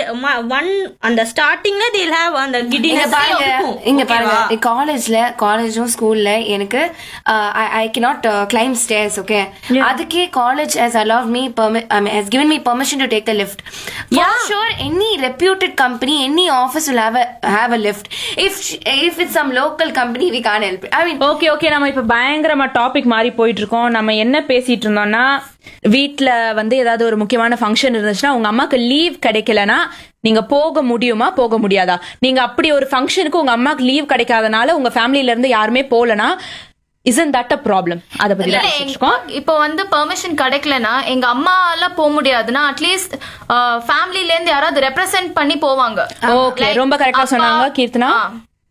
One அந்த ஸ்டார்டிங்ல தேல் ஹேவ் அந்த இங்க கிடினஸ் பாருங்க இங்க பாருங்க காலேஜ்ல காலேஜும் ஸ்கூல்ல எனக்கு I can not climb stairs okay அதுக்கே college has allowed me has given me permission to take the lift for sure any reputed company any office will have a have a lift if if it's some local company we can't help it. i mean okay okay நம்ம இப்ப பயங்கரமா topic மாறி போயிட்டு இருக்கோம் நம்ம என்ன பேசிட்டு இருந்தோம்னா வீட்ல வந்து ஏதாவது ஒரு முக்கியமான ஃபங்க்ஷன் இருந்துச்சுன்னா உங்க அம்மாக்கு லீவ் கிடைக்கலனா நீங்க போக முடியுமா போக முடியாதா நீங்க அப்படி ஒரு ஃபங்க்ஷனுக்கு உங்க அம்மாக்கு லீவ் கிடைக்காதனால உங்க ஃபேமிலில இருந்து யாருமே போலனா isn't that a ப்ராப்ளம் அத பத்தி இல்ல, தான் எங்க- பேசிட்டு இருக்கோம் இப்போ வந்து பெர்மிஷன் கிடைக்கலனா எங்க அம்மால போக முடியாதுன்னா அட்லீஸ்ட் ஃபேமிலில இருந்து யாராவது ரெப்ரசென்ட் பண்ணி போவாங்க ஓகே Like, ரொம்ப கரெக்டா அப்பா- சொன்னாங்க கீர்த்தனா ஆ.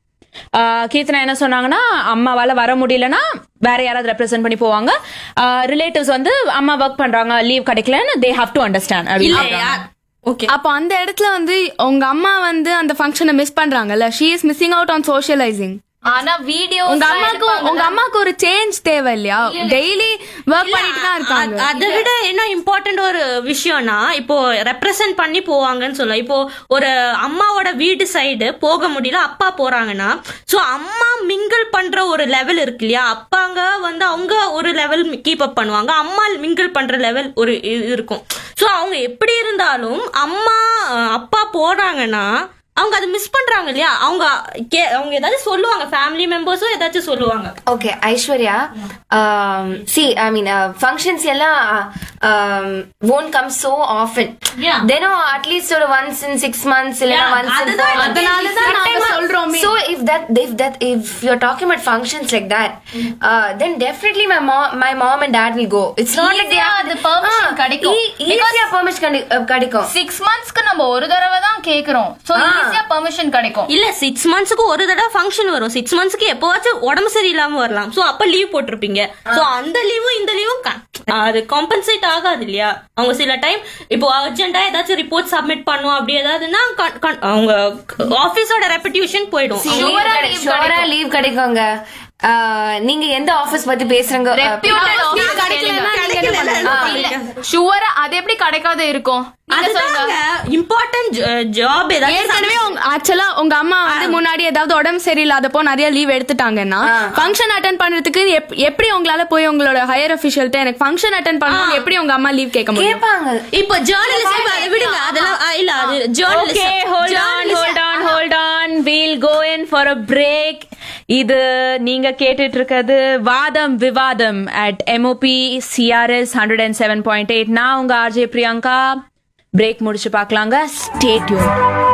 ஆஹ் கீர்த்தனா என்ன சொன்னாங்கன்னா அம்மாவால வர முடியலன்னா வேற யாராவது ரெப்ரசென்ட் பண்ணி போவாங்க ரிலேட்டிவ்ஸ் வந்து அம்மா ஒர்க் பண்றாங்க லீவ் கிடைக்கலன்னு they have to understand okay அப்போ அந்த இடத்துல வந்து உங்க அம்மா வந்து அந்த ஃபங்க்ஷனை மிஸ் பண்றாங்கல்ல she is missing out on socialising ஆனா வீடியோ உங்க அம்மாக்கு உங்க அம்மாக்கு ஒரு சேஞ்ச் தேவை இல்லையா டெய்லி ஒர்க் பண்ணிட்டு தான் இருக்காங்க அ- அதை விட என்ன இம்பார்ட்டன்ட் ஒரு விஷயம்னா இப்போ ரெப்ரசன்ட் பண்ணி போவாங்கன்னு சொல்லலாம் இப்போ ஒரு அம்மாவோட வீட்டு சைடு போக முடியல அப்பா போறாங்கன்னா சோ அம்மா மிங்கிள் பண்ற ஒரு லெவல் இருக்கு இல்லையா அப்பாங்க வந்து அவங்க ஒரு லெவல் கீப் அப் பண்ணுவாங்க அம்மா மிங்கிள் பண்ற லெவல் ஒரு இது இருக்கும் சோ அவங்க எப்படி இருந்தாலும் அம்மா அஹ், அப்பா போறாங்கன்னா அவங்க அதை மிஸ் பண்றாங்க இல்லையா அவங்க கே- அவங்க ஏதாவது சொல்லுவாங்க ஃபேமிலி மெம்பர்ஸும் ஏதாச்சும் சொல்லுவாங்க okay Aishwarya see I mean functions எல்லாம் won't come so often Yeah. தினம் அட்லீஸ்ட் ஒரு ஒன்ஸ் இன் சிக்ஸ் மந்த்ஸ் இல்லைன்னா Yeah, ஒன்ஸ் இன் அதுதான் அதனால தான் நாங்க சொல்றோமே So if that if that if you're talking about functions like that, uh, then definitely my mom my mom and dad will go. It's not like they Easy-ஆ have அது permission கிடைக்கும். ஈஸியா permission கண்டி- uh, கிடைக்கும் six மந்த்ஸ்க்கு நம்ம ஒரு தடவை தான் கேக்குறோம் சோ ஆ. ஈஸியா பெர்மிஷன் கிடைக்கும் இல்ல சிக்ஸ் மந்த்ஸ்க்கு ஒரு தடவை ஃபங்க்ஷன் வரும் சிக்ஸ் மந்த்ஸ்க்கு எப்பவாச்சும் உடம்பு சரியில்லாம வரலாம் சோ அப்ப லீவ் போட்டிருப்பீங்க சோ அந்த லீவும் இந்த லீவும் அது காம்பன்சேட் ஆகாது இல்லையா அவங்க சில டைம் இப்போ அர்ஜென்ட்டா ஏதாச்சும் ரிப்போர்ட் சப்மிட் பண்ணும் அப்படி ஏதாவதுன்னா con- con- அவங்க ஆபீஸோட ரெப்புடேஷன் போயிடும் Sure ஆ leave ஷோரா லீவ் கிடைக்குங்க Uh, நீங்க எந்த ஆஃபீஸ் பத்தி பேசுறீங்க uh, Reputed office கிடைக்கலன்னா நீங்க என்ன பண்ணுவீங்க? ஷுவரா அது எப்படி கிடைக்காத இருக்கும் நீங்க சொல்லுங்க அதுதாங்க இம்பார்ட்டன்ட் ஜாப் ஏதாச்சும் ஏற்கனவே ஆக்சுவலா உங்க அம்மா வந்து முன்னாடி ஏதாவது உடம்பு சரியில்லாதப்போ நிறைய லீவ் எடுத்துட்டாங்கன்னா ஃபங்க்ஷன் அட்டன் பண்றதுக்கு எப்- எப்படி உங்களால போய் உங்களோட ஹையர் அபிஷியல்ட்ட எனக்கு ஃபங்க்ஷன் அட்டன் பண்ணணும் எப்படி உங்க அம்மா லீவ் கேட்க முடியும் கேட்பாங்க இப்போ ஜேர்னலிஸ்ட் விடுங்க அதெல்லாம் ஆ, இல்ல அது okay journalist hold on hold on hold on we'll go in for a break இது நீங்க கேட்டுட்டு இருக்கிறது வாதம் விவாதம் at MOP CRS hundred and seven point eight நான் உங்க ஆர்ஜே பிரியங்கா பிரேக் முடிச்சு பார்க்கலாங்க ஸ்டே டியூன்